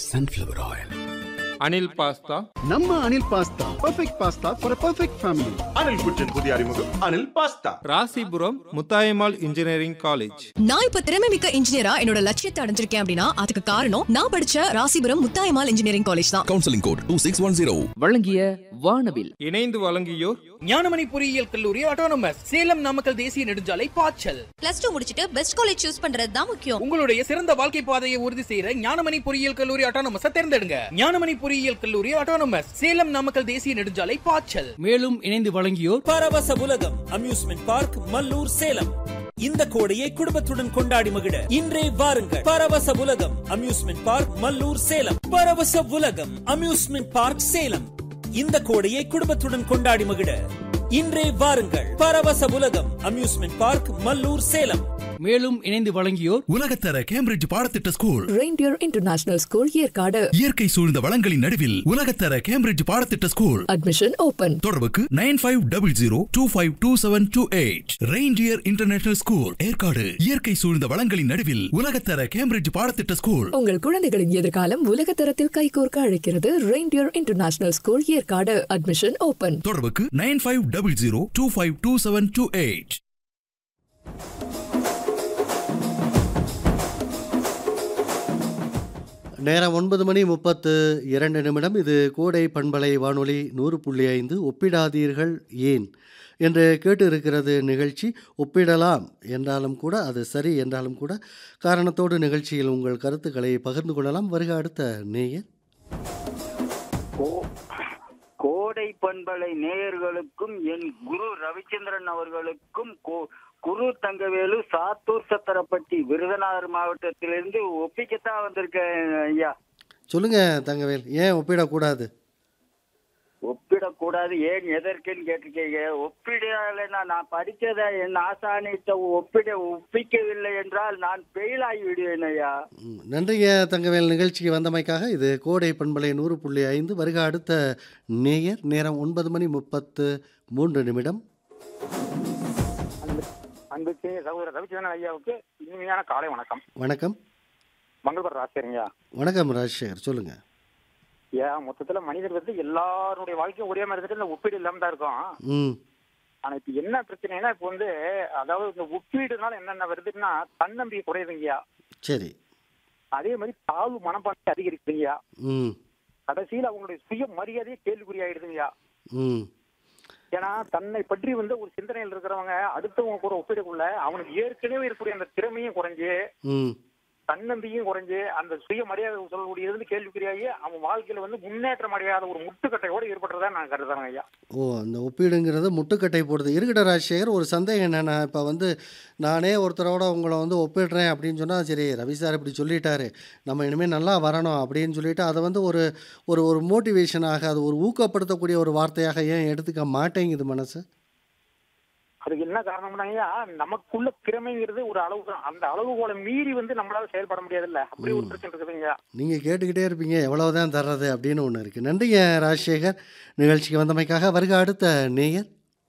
sunflower oil. Anil pasta நம்ம Anil pasta perfect pasta for perfect family Anil குற்றின் புதிய அறிமுகம் Anil pasta Rasipuram Muthayammal engineering college நான் இப்ப திறமை மிக்க இன்ஜினியரா என்னோட லட்சியத்தை அடைஞ்சிருக்கேன் அப்படின்னா அதுக்கு காரணம் நான் படிச்ச ராசிபுரம் முத்தாயமால் இன்ஜினியரிங் காலேஜ் தான் Counseling code 2610. வழங்கிய வானவில் இணைந்து வழங்கியோர் ஞானமணி பொறியியல் கல்லூரி ஆட்டோனமஸ் சேலம் நாமக்கல் தேசிய நெடுஞ்சாலை பாய்ச்சல் பிளஸ் டூ முடிச்சிட்டு பெஸ்ட் காலேஜ் சூஸ் பண்றது தான் முக்கியம் உங்களுடைய சிறந்த வாழ்க்கை பாதையை உறுதி செய்யற ஞானமணி பொறியியல் கல்லூரி ஆட்டோனமஸ் தேர்ந்தெடுங்க ஞானமணி பொறியியல் கல்லூரி ஆட்டோனமஸ் சேலம் நாமக்கல் தேசிய நெடுஞ்சாலை பாய்ச்சல் மேலும் இணைந்து வழங்கியோர் பரவச உலகம் அம்யூஸ்மெண்ட் பார்க் மல்லூர் சேலம் இந்த கோடையை குடும்பத்துடன் கொண்டாடி மகிழ இன்றே வாருங்கள் பரவச உலகம் அம்யூஸ்மெண்ட் பார்க் மல்லூர் சேலம் பரவச உலகம் அம்யூஸ்மெண்ட் பார்க் சேலம் இந்த கோடையை குடும்பத்துடன் கொண்டாடி மகிழ இன்றே வாருங்கள் பரவச உலகம் அம்யூஸ்மெண்ட் பார்க் மல்லூர் சேலம் மேலும் இணைந்து வழங்கியோர் உலகத்தர கேம்பிரிட்ஜ் பாடத்திட்ட school Reindeer International School Yercaud இயற்கை சூழ்ந்த வளங்களின் நடுவில் உலகத்தர கேம்பிரிட்ஜ் பாடத்திட்ட ஸ்கூல் அட்மிஷன் ஓபன் தொடர்புக்கு nine five double zero two five two seven two eight Reindeer International School Yercaud இயற்கை சூழ்ந்த வளங்களின் நடுவில் உலகத்தர கேம்பிரிட்ஜ் பாடத்திட்ட ஸ்கூல் உங்கள் குழந்தைகளின் எதிர்காலம் உலக தரத்தில் கைகோர்க்க அழைக்கிறது Reindeer International School Yercaud admission open தொடர்புக்கு nine five double zero two five two seven two eight நேரம் ஒன்பது மணி முப்பத்து இரண்டு நிமிடம் இது கோடை பண்பலை வானொலி நூறு புள்ளி ஐந்து ஒப்பிடாதீர்கள் ஏன் என்று கேட்டு இருக்கிறது நிகழ்ச்சி ஒப்பிடலாம் என்றாலும் கூட அது சரி என்றாலும் கூட காரணத்தோடு நிகழ்ச்சியில் உங்கள் கருத்துக்களை பகிர்ந்து கொள்ளலாம் வருக அடுத்த நேயர் கோடை பண்பலை நேயர்களுக்கும் என் குரு ரவிச்சந்திரன் அவர்களுக்கும் கோ- குரு தங்கவேலு சாத்தூர் சத்திரப்பட்டி விருதுநகர் மாவட்டத்திலிருந்து ஒப்பிக்கத்தான் வந்திருக்கேன் ஐயா சொல்லுங்க தங்கவேல் ஏன் ஒப்பிடக்கூடாது ஒப்பிடக்கூடாது ஏன் எதற்குன்னு கேட்டிருக்கீங்க ஒப்பிடலைன்னா நான் படிச்சதை என் ஆசானிட்ட ஒப்பிட ஒப்பிக்கவில்லை என்றால் நான் ஃபெயில் ஆகி விடுவேன் ஐயா ம், நன்றிங்க தங்கவேல் நிகழ்ச்சிக்கு வந்தமைக்காக இது கோடை பண்பலை நூறு புள்ளி ஐந்து வருக அடுத்த நேயர் நேரம் ஒன்பது மணி முப்பத்து மூன்று நிமிடம் அன்புக்கு சகோதரர் ரவிச்சந்திரன் ஐயாவுக்கு இனிமையான காலை வணக்கம் வணக்கம் மங்களபுரம் ராசியருங்கய்யா வணக்கம் ராஜசேகர் சொல்லுங்க ஏன் மொத்தத்துல மனிதர் வந்து எல்லாருடைய வாழ்க்கையும் ஒரே மாதிரி இருந்துட்டு இந்த ஒப்பீடு இல்லாம தான் இருக்கும் ம் ஆனா இப்ப என்ன பிரச்சனைனா இப்ப வந்து அதாவது இந்த ஒப்பீடுனால என்னென்ன வருதுன்னா தன்னம்பிக்கை குறையுதுங்கய்யா சரி அதே மாதிரி தாழ்வு மனப்பான்மை அதிகரிக்குதுங்கய்யா ம் கடைசியில் அவங்களுடைய சுய மரியாதையே கேள்விக்குறியாயிடுதுங்கய்யா ம் ஏன்னா தன்னை பற்றி வந்து ஒரு சிந்தனையில் இருக்கிறவங்க அடுத்தவங்க கூட ஒப்பிடக்குள்ள அவனுக்கு ஏற்கனவே இருக்கக்கூடிய அந்த திறமையும் குறைஞ்சு ம் தன்னம்பிக்கையும் குறைஞ்சு அந்த சுய மரியாதை சொல்லக்கூடிய இருந்து கேள்விக்குறியாகி அவன் வாழ்க்கையில வந்து முன்னேற்றம் அடையாத ஒரு முட்டுக்கட்டையோட ஏற்பட்டதா நான் கருதுறேன் ஐயா ஓ அந்த ஒப்பீடுங்கிறது முட்டுக்கட்டை போடுது இருக்கட்டும் ராஜசேகர் ஒரு சந்தேகம் என்னென்னா இப்போ வந்து நானே ஒருத்தரோட உங்களை வந்து ஒப்பிடுறேன் அப்படின்னு சொன்னால் சரி ரவி சார் இப்படி சொல்லிட்டாரு நம்ம இனிமேல் நல்லா வரணும் அப்படின்னு சொல்லிட்டு அதை வந்து ஒரு ஒரு ஒரு மோட்டிவேஷனாக அது ஒரு ஊக்கப்படுத்தக்கூடிய ஒரு வார்த்தையாக ஏன் எடுத்துக்க மாட்டேங்குது மனசு அதுக்கு என்ன காரணம்னா ஐயா நமக்குள்ள திறமைங்கிறது ஒரு அளவு தான் அந்த அளவுகோலை மீறி வந்து நம்மளால செயல்பட முடியாதுல்ல அப்படி ஒரு பிரச்சனை இருக்குதுங்க நீங்கள் கேட்டுக்கிட்டே இருப்பீங்க எவ்வளவுதான் தர்றது அப்படின்னு ஒன்று இருக்குது நன்றிங்க ராஜசேகர் நிகழ்ச்சிக்கு வந்தமைக்காக வருக அடுத்த நேயர்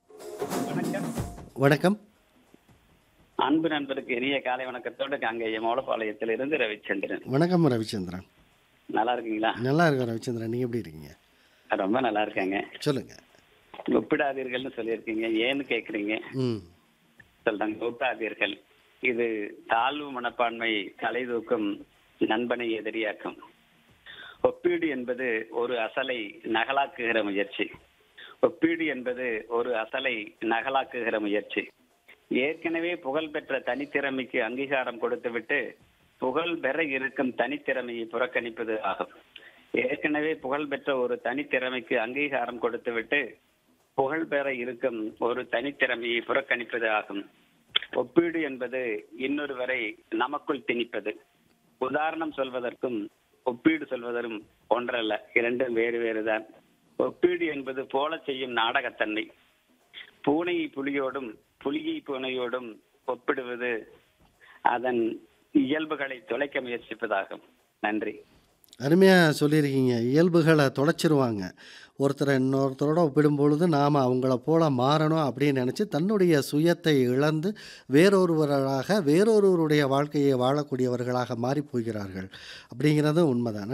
வணக்கம் அன்பு நண்பருக்கு இனிய காலை வணக்கத்தோடு அங்கே மோலப்பாளையத்திலிருந்து ரவிச்சந்திரன் வணக்கம் ரவிச்சந்திரன் நல்லா இருக்கீங்களா நல்லா இருக்கேன் ரவிச்சந்திரன் நீங்கள் எப்படி இருக்கீங்க ரொம்ப நல்லா இருக்காங்க சொல்லுங்கள் ஒப்பிடாதீர்கள்னு சொல்லியிருக்கீங்க ஏன்னு கேக்குறீங்க ம் சொல்றாங்க ஒப்பிடாதீர்கள் இது தாழ்வு மனப்பான்மை தலை தூக்கும் நண்பனை எதிரியாக்கும் ஒப்பீடு என்பது ஒரு அசலை நகலாக்குகிற முயற்சி ஒப்பீடு என்பது ஒரு அசலை நகலாக்குகிற முயற்சி ஏற்கனவே புகழ்பெற்ற தனித்திறமைக்கு அங்கீகாரம் கொடுத்துவிட்டு புகழ் பெற இருக்கும் தனித்திறமையை புறக்கணிப்பது ஆகும் ஏற்கனவே புகழ்பெற்ற ஒரு தனித்திறமைக்கு அங்கீகாரம் கொடுத்துவிட்டு புகழ் பெற இருக்கும் ஒரு தனித்திறமையை புறக்கணிப்பது ஆகும் ஒப்பீடு என்பது இன்னொருவரை நமக்குள் திணிப்பது உதாரணம் சொல்வதற்கும் ஒப்பீடு சொல்வதற்கும் ஒன்றல்ல இரண்டும் வேறு வேறுதான் ஒப்பீடு என்பது போல செய்யும் நாடகத்தன்மை பூனையை புலியோடும் புலியை பூனையோடும் ஒப்பிடுவது அதன் இயல்புகளை தொலைக்க முயற்சிப்பதாகும் நன்றி அருமையாக சொல்லியிருக்கீங்க இயல்புகளை தொலைச்சிருவாங்க ஒருத்தரை இன்னொருத்தரோட ஒப்பிடும் பொழுது நாம் அவங்கள போல மாறணும் அப்படின்னு நினச்சி தன்னுடைய சுயத்தை இழந்து வேறொருவராக வேறொருவருடைய வாழ்க்கையை வாழக்கூடியவர்களாக மாறி போகிறார்கள் அப்படிங்கிறது உண்மைதான்